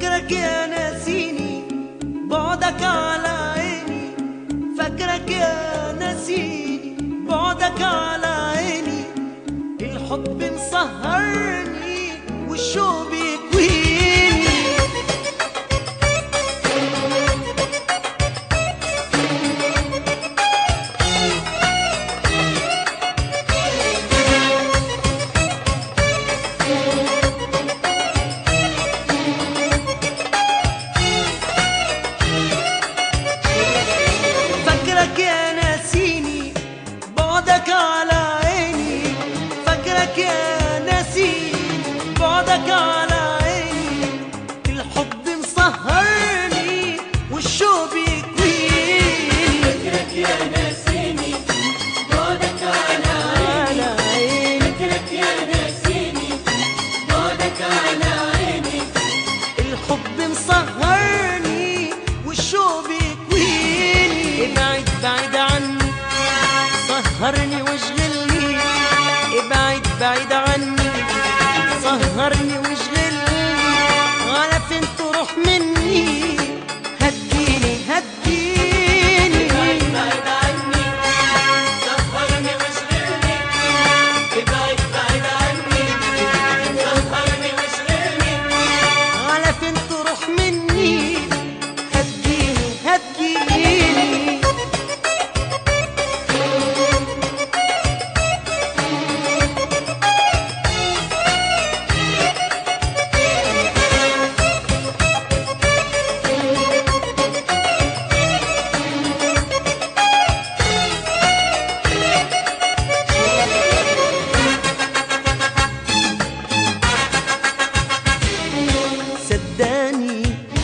فاكرك يا ناسيني بعدك على عيني فاكرك يا ناسيني بعدك على عيني الحب مسهرني والشوق بيكويني فاكرك يا ناسيني بعدك على عيني فاكرك يا ناسيني بعدك على عيني الحب مسهرني والشوق بيكويني فكرك يا ناسيني بعدك على على عيني فكرك يا ناسيني بعدك على عيني الحب مسهرني والشوق بيكويني ابعد بعيد عني سهرني واشغلني ابعد بعيد عني سهرني واشغلني على فين تروح مني هتجيني هتجيني بعيد عني سهرني واشغلني ابعد بعيد عني سهرني واشغلني على فين تروح مني هتجيني هتجيني صدقني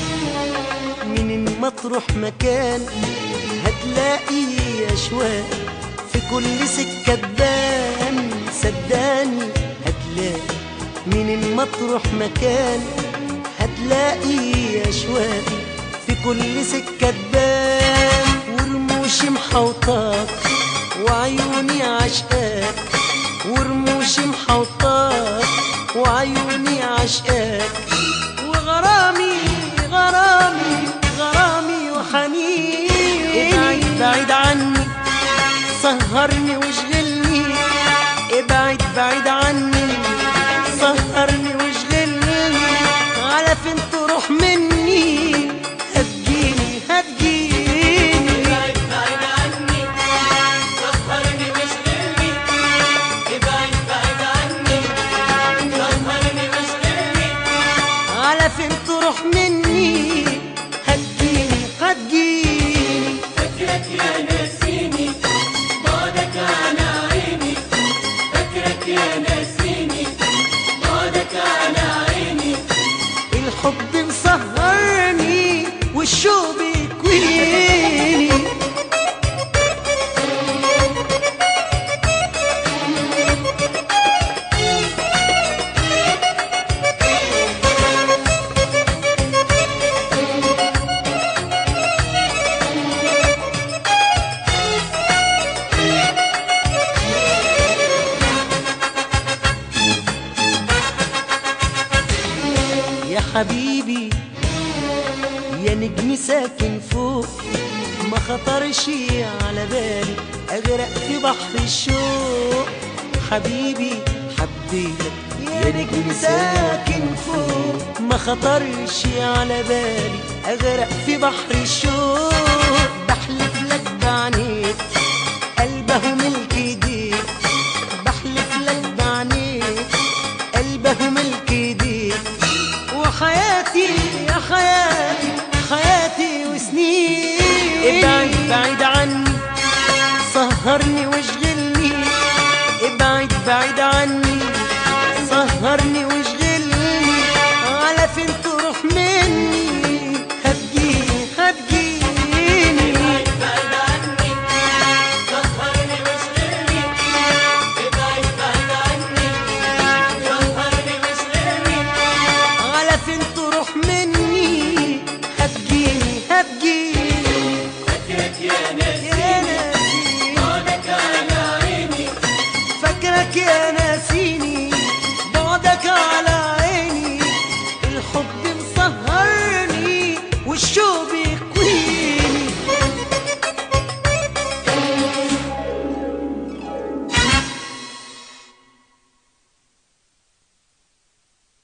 من ما تروح مكان هتلاقي اشواق في كل سكة تبان صدقني هتلاقي من ما تروح مكان هتلاقي اشواق في كل سكة تبان ورموشي محوطاك وعيوني عشقاك ورموشي محوطاك وعيوني عشقاك وغرامي غرامي غرامي وحنيني ابعد بعيد عني سهرني واشغلني ابعد بعيد عني سهرني واشغلني على فين تروح مني هتجيني هتجيني بعيد بعيد عني سهرني واشغلني ابعد بعيد عني سهرني واشغلني على فين تروح مني هتجيني هتجيني فكرك يا ناسيني بعدك على عيني فكرك يا ناسيني بعدك على عيني الحب مسهرني والشوق بيكويني يا حبيبي يا نجم ساكن فوق ما خطرش على بالي اغرق في بحر الشوق حبيبي حبيتك يا نجم ساكن فوق ما خطرش على بالي اغرق في بحر الشوق بحلف لك بعينيك قلبه ملك ايديك بحلف لك بعينيك قلبه ملك ايديك وحياتي يا حياتي حياتي وسنين ابعد بعيد عني سهرني واشغلني ابعد بعيد عني سهرني واشغلني على فين تروح مني هتجيني هتجيني بعيد بعيد عني سهرني واشغلني ابعد بعيد عني سهرني واشغلني على فين تروح مني هتجيني هتجيني فكرك يا ناسيني